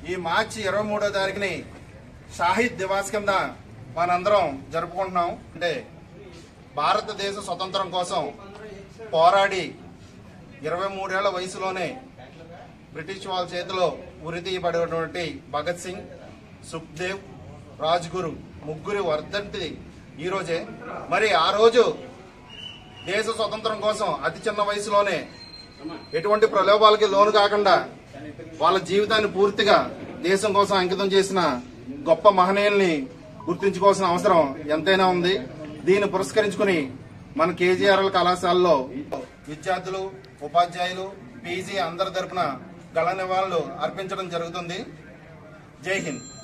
ఈ మార్చి ఇరవై మూడో తారీఖుని షాహిద్ దివాస్ కింద మనందరం జరుపుకుంటున్నాం అంటే భారతదేశ స్వతంత్రం కోసం పోరాడి ఇరవై మూడేళ్ల వయసులోనే బ్రిటిష్ వాళ్ళ చేతిలో ఉరితీయబడినటువంటి భగత్ సింగ్ సుఖ్దేవ్ రాజ్గురు ముగ్గురి వర్ధంతి ఈ రోజే మరి ఆ రోజు దేశ స్వతంత్రం కోసం అతి చిన్న వయసులోనే ఎటువంటి ప్రలోభాలకి లోను కాకుండా వాళ్ళ జీవితాన్ని పూర్తిగా దేశం కోసం అంకితం చేసిన గొప్ప మహనీయుల్ని గుర్తుంచుకోవాల్సిన అవసరం ఎంతైనా ఉంది దీన్ని పురస్కరించుకుని మన కేజీఆర్ఎల్ కళాశాలలో విద్యార్థులు ఉపాధ్యాయులు పీజీ అందరి తరపున గళ నివాళులు అర్పించడం జరుగుతుంది జై హింద్